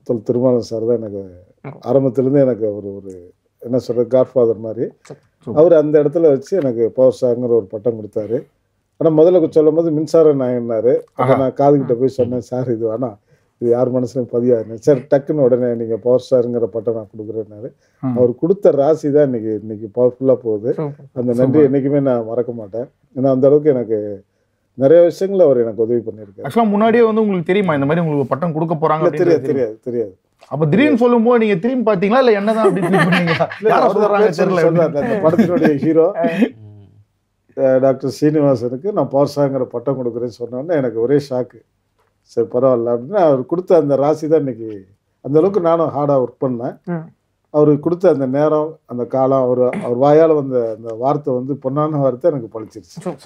தொல் Thirumavalavan sir தான் எனக்கு ஆரம்பத்துலேருந்து எனக்கு ஒரு ஒரு என்ன சொல்கிறது காட்ஃபாதர் மாதிரி அவர் அந்த இடத்துல வச்சு எனக்கு பவர் ஸ்டாருங்கிற ஒரு பட்டம் கொடுத்தாரு ஆனால் முதல்ல சொல்லும் போது மின்சார நாயன்னாரு அப்ப நான் காதுகிட்ட போய் சொன்னேன் சார் இது வேணாம் இது யார் மனசுலையும் பதியாது சார் டக்குன்னு உடனே நீங்கள் பவர் ஸ்டாருங்கிற பட்டம் நான் கொடுக்குறேன்னாரு ம். அவர் கொடுத்த ராசி தான் இன்னைக்கு இன்னைக்கு பவர்ஃபுல்லாக போகுது அந்த நன்றி என்னைக்குமே நான் மறக்க மாட்டேன் ஏன்னா அந்த அளவுக்கு எனக்கு நிறைய விஷயங்கள் அவர் எனக்கு உதவி பண்ணியிருக்காரு ஆக்சுவலா முன்னாடியே வந்து உங்களுக்கு தெரியுமா இந்த மாதிரி உங்களுக்கு பட்டம் கொடுக்க போறாங்க இல்ல, தெரியாது அப்படின்றது தெரியும். தெரியாது தெரியாது அப்ப திடீர்னு சொல்லும்போது நீங்க திரும்பி பாத்தீங்களா இல்ல என்னதான் அப்படி feel பண்ணீங்களா இல்ல, யாரை அவர் சொல்றாங்க பேர் சொல்லி தெரியல சொல்றாரு. அந்த படத்தினுடைய ஹீரோ டாக்டர் சீனிவாசனுக்கு நான் பவர்ஸாங்கிற பட்டம் கொடுக்குறேன்னு சொன்னோன்னே எனக்கு ஒரே ஷாக்கு சரி பரவாயில்ல அப்படின்னு அவர் கொடுத்த அந்த ராசி தான் இன்னைக்கு அந்த அளவுக்கு நானும் ஹார்டாக ஒர்க் பண்ணேன் ம். அவர் கொடுத்த அந்த நேரம் அந்த காலம் அவர் அவர் வாயால் வந்த அந்த வார்த்தை வந்து பொன்னான வார்த்தை எனக்கு பழிச்சிருச்சு